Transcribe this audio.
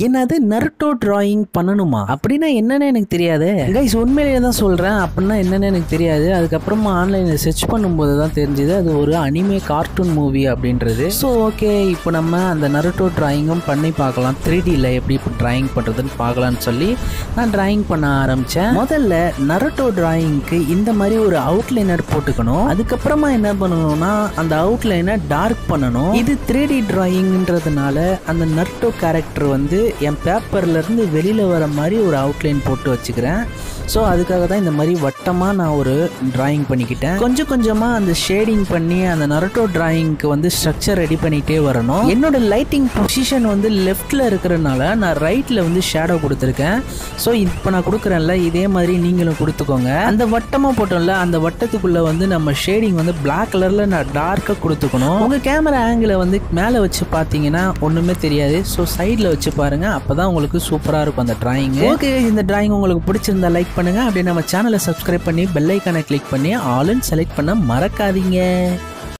என்னது Naruto drawing பண்ணணுமா அப்படின்னா என்னன்னு எனக்கு தெரியாது கைஸ் உண்மையிலேயே தான் சொல்கிறேன் அப்படின்னா என்னன்னு எனக்கு தெரியாது அதுக்கப்புறமா ஆன்லைனில் சர்ச் பண்ணும்போது தான் தெரிஞ்சுது அது ஒரு அனிமே கார்ட்டூன் மூவி அப்படின்றது ஸோ ஓகே இப்போ நம்ம அந்த நருட்டோ டிராயிங்கும் பண்ணி பார்க்கலாம் த்ரீ டியில் எப்படி இப்போ டிராயிங் பண்ணுறதுன்னு பார்க்கலான்னு சொல்லி நான் டிராயிங் பண்ண ஆரம்பித்தேன் முதல்ல நருட்டோ டிராயிங்க்கு இந்த மாதிரி ஒரு அவுட்லைனர் போட்டுக்கணும் அதுக்கப்புறமா என்ன பண்ணணும்னா அந்த அவுட்லைனை டார்க் பண்ணணும் இது த்ரீ டி டிராயிங்ன்றதுனால அந்த நருட்டோ கேரக்டர் வந்து என் பேப்பர்ல இருந்து வெளியில வர மாதிரி ஒரு அவுட்லைன் போட்டு வச்சுக்கிறேன் ஸோ அதுக்காக தான் இந்த மாதிரி வட்டமாக நான் ஒரு டிராயிங் பண்ணிக்கிட்டேன் கொஞ்சம் கொஞ்சமாக அந்த ஷேடிங் பண்ணி அந்த நருட்டோ டிராயிங்க்கு வந்து ஸ்ட்ரக்சர் ரெடி பண்ணிகிட்டே வரணும் என்னோட லைட்டிங் பொசிஷன் வந்து லெஃப்டில் இருக்கிறனால நான் ரைட்டில் வந்து ஷேடோ கொடுத்துருக்கேன் ஸோ இப்போ நான் கொடுக்குறேன்ல இதே மாதிரி நீங்களும் கொடுத்துக்கோங்க அந்த வட்டமாக போட்டோம்ல அந்த வட்டத்துக்குள்ளே வந்து நம்ம ஷேடிங் வந்து பிளாக் கலரில் நான் டார்க்காக கொடுத்துக்கணும் உங்கள் கேமரா ஆங்கிளை வந்து மேலே வச்சு பார்த்தீங்கன்னா ஒன்றுமே தெரியாது ஸோ சைடில் வச்சு பாருங்க அப்போ தான் உங்களுக்கு சூப்பராக இருக்கும் அந்த டிராயிங் ஓகே இந்த டிராயிங் உங்களுக்கு பிடிச்சிருந்தா லைக் பண்ணுங்க அப்படியே நம்ம சேனலை சப்ஸ்கிரைப் பண்ணி பெல் ஐக்கானை கிளிக் பண்ணி ஆல்னு செலக்ட் பண்ண மறக்காதீங்க